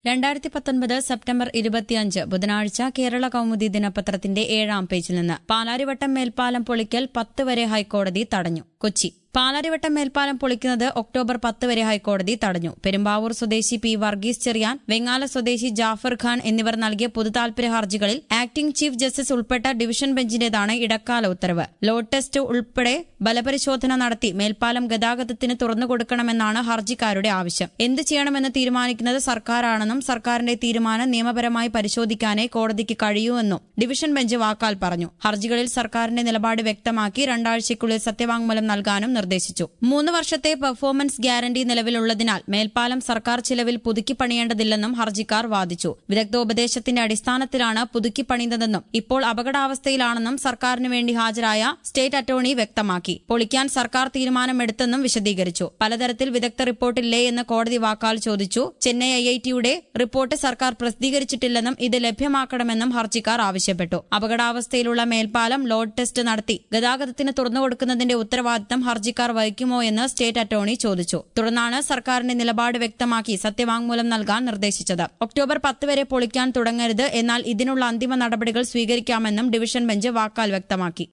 രണ്ടായിരത്തി പത്തൊൻപത് സെപ്റ്റംബർ ഇരുപത്തിയഞ്ച് ബുധനാഴ്ച കേരള കൗമുദി ദിനപത്രത്തിന്റെ ഏഴാം പേജിൽ നിന്ന് പാലാരിവട്ടം മേൽപ്പാലം പൊളിക്കൽ പത്ത് വരെ ഹൈക്കോടതി തടഞ്ഞു കൊച്ചി പാലാരിവട്ടം മേൽപ്പാലം പൊളിക്കുന്നത് ഒക്ടോബർ പത്ത് വരെ ഹൈക്കോടതി തടഞ്ഞു പെരുമ്പാവൂർ സ്വദേശി പി വർഗീസ് ചെറിയാൻ വെങ്ങാല സ്വദേശി ജാഫർ ഖാൻ എന്നിവർ നൽകിയ പൊതുതാൽപര്യ ഹർജികളിൽ ആക്ടിംഗ് ചീഫ് ജസ്റ്റിസ് ഉൾപ്പെട്ട ഡിവിഷൻ ബെഞ്ചിന്റേതാണ് ഇടക്കാല ഉത്തരവ് ലോഡ് ടെസ്റ്റ് ഉൾപ്പെടെ ബലപരിശോധന നടത്തി മേൽപ്പാലം ഗതാഗതത്തിന് തുറന്നുകൊടുക്കണമെന്നാണ് ഹർജിക്കാരുടെ ആവശ്യം എന്ത് ചെയ്യണമെന്ന് തീരുമാനിക്കുന്നത് സർക്കാരാണെന്നും സർക്കാരിന്റെ തീരുമാനം നിയമപരമായി പരിശോധിക്കാനേ കോടതിക്ക് കഴിയൂവെന്നും ഡിവിഷൻ ബെഞ്ച് വാക്കാൽ പറഞ്ഞു ഹർജികളിൽ സർക്കാരിന്റെ നിലപാട് വ്യക്തമാക്കി രണ്ടാഴ്ചയ്ക്കുള്ളിൽ സത്യവാങ്മൂലം നൽകാനും നിർദ്ദേശിച്ചു മൂന്ന് വർഷത്തെ പെർഫോമൻസ് ഗ്യാരണ്ടി നിലവിലുള്ളതിനാൽ മേൽപ്പാലം സർക്കാർ ചിലവിൽ പുതുക്കി പണിയേണ്ടതില്ലെന്നും ഹർജിക്കാർ വാദിച്ചു വിദഗ്ധോപദേശത്തിന്റെ അടിസ്ഥാനത്തിലാണ് പുതുക്കി പണിതതെന്നും ഇപ്പോൾ അപകടാവസ്ഥയിലാണെന്നും സർക്കാരിന് വേണ്ടി ഹാജരായ സ്റ്റേറ്റ് അറ്റോർണി വ്യക്തമാക്കി പൊളിക്കാൻ സർക്കാർ തീരുമാനമെടുത്തെന്നും വിശദീകരിച്ചു പലതരത്തിൽ വിദഗ്ധ റിപ്പോർട്ടില്ലേ എന്ന് കോടതി വാക്കാൽ ചോദിച്ചു ചെന്നൈ ഐ ഐ ടിയുടെ റിപ്പോർട്ട് സർക്കാർ പ്രസിദ്ധീകരിച്ചിട്ടില്ലെന്നും ഇത് ലഭ്യമാക്കണമെന്നും ഹർജിക്കാർ ആവശ്യപ്പെട്ടു അപകടാവസ്ഥയിലുള്ള മേൽപ്പാലം ലോഡ് ടെസ്റ്റ് നടത്തി ഗതാഗതത്തിന് തുറന്നുകൊടുക്കുന്നതിന്റെ ഉത്തരവാദിത്തം ഹർജിക്കാർ വഹിക്കുമോ എന്ന് സ്റ്റേറ്റ് അറ്റോർണി ചോദിച്ചു തുടർന്നാണ് സർക്കാരിന്റെ നിലപാട് വ്യക്തമാക്കി സത്യവാങ്മൂലം നൽകാൻ നിർദ്ദേശിച്ചത് ഒക്ടോബർ പത്ത് വരെ പൊളിക്കാൻ തുടങ്ങരുത് എന്നാൽ ഇതിനുള്ള അന്തിമ നടപടികൾ സ്വീകരിക്കാമെന്നും ഡിവിഷൻ ബെഞ്ച് വാക്കാൽ വ്യക്തമാക്കി